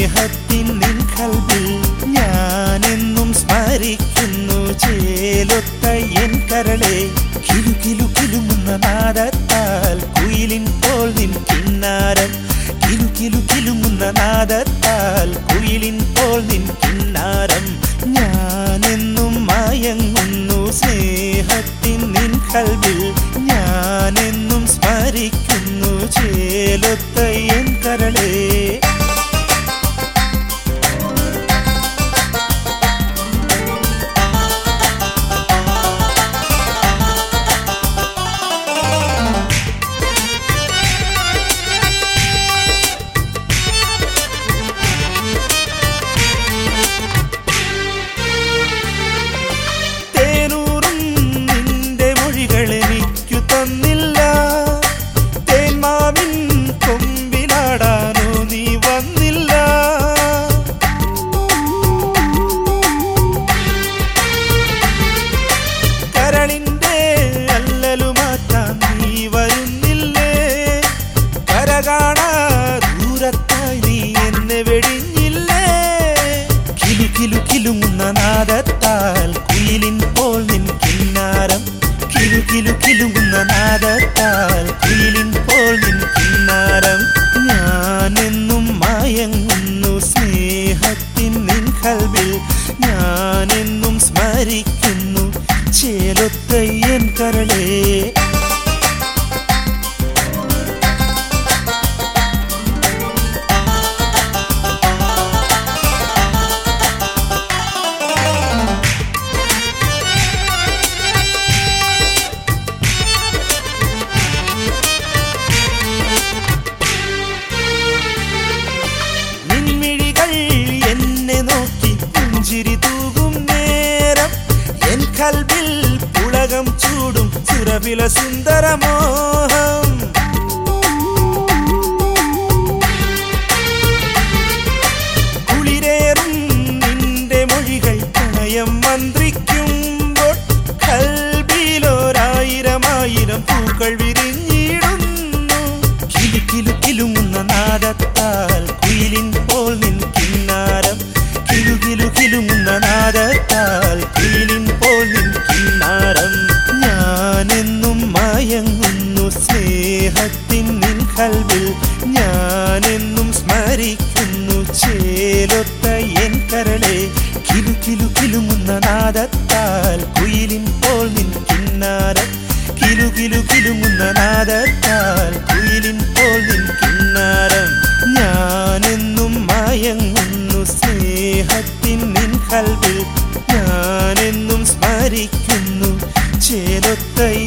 സ്നേഹത്തിൻ നിൻ കൽവിൽ ഞാനെന്നും സ്മരിക്കുന്നു ചേലൊത്ത എൻ കരളെ കിലു കിലു കിലുമുന്ന നാദത്താൽ കുയിലിൻ പോൽ നിൻ കിന്നാരം കിലു കിലു കിലുമുന്ന നാദത്താൽ കുയിലിൻ പോൽ നിൻ കിന്നാരം ഞാനെന്നും മയങ്ങുന്നു സ്നേഹത്തിൻ നിൻ കൽവിൽ ഞാനെന്നും സ്മരിക്കുന്നു ചേലൊത്ത എൻ കരളേ തേനൂറും നിന്റെ മൊഴികൾ എനിക്കു തന്നില്ല തേന്മാവിൻ കൊമ്പിലാടാനോ നീ വന്നില്ല കരളിന്റെ അല്ലലു മാറ്റാൻ നീ വരുന്നില്ലേ കര കാണാ ദൂരത്തായി നീ എന്നെ വെടിഞ്ഞില്ലേ കിലു കിലു കിലുങ്ങുന്ന നാദത്താൽ കുയിലിൻ പോൽ നിൻ കിന്നാരം കിലു കിലു കിലുങ്ങുന്ന നാദത്താൽ കുയിലിൻ പോൽ നിൻ കിന്നാരം ഞാനെന്നും മയങ്ങുന്നു സ്നേഹത്തിൻ നിൻ കൽവിൽ ഞാനെന്നും സ്മരിക്കുന്നു ചേലൊത്ത എൻ കരളേ നിൻമിഴികൾ എന്നെ നോക്കി പുഞ്ചിരി തൂകും നേരം എൻ കൽവിൽ പുളകം ചൂടും സുരവില സുന്ദരമോഹം കുളിരേറും നിന്റെ മൊഴികൾ പ്രണയം മന്ത്രിക്കുമ്പോൾ കൽബിലോരായിരം ആയിരം പൂക്കൾ വിരിഞ്ഞിടുന്നു കിലു കിലു കിലുങ്ങുന്ന നാദത്താൽ കുയിലിൻ പോൽ നിൻ കിന്നാരം കിലു കിലു കിലുങ്ങുന്ന നാദത്താൽ കുയിലിൻ പോൽ നിൻ കിന്നാരം ഞാനെന്നും മയങ്ങുന്നു സ്നേഹത്തിൻ നിൻ കൽവിൽ ഞാനെന്നും സ്മരിക്കുന്നു ചേലൊത്ത എൻ കരളെ കിലു കിലു കിലുങ്ങുന്ന നാദത്താൽ കുയിലിൻ പോൽ നിൻ കിന്നാരം കിലു കിലു കിലുങ്ങുന്ന നാദത്താൽ കുയിലിൻ പോൽ നിൻ കിന്നാരം ഞാനെന്നും മയങ്ങുന്നു സ്നേഹത്തിൻ നിൻ കൽവിൽ ഞാനെന്നും സ്മരിക്കുന്നു ചേലൊത്ത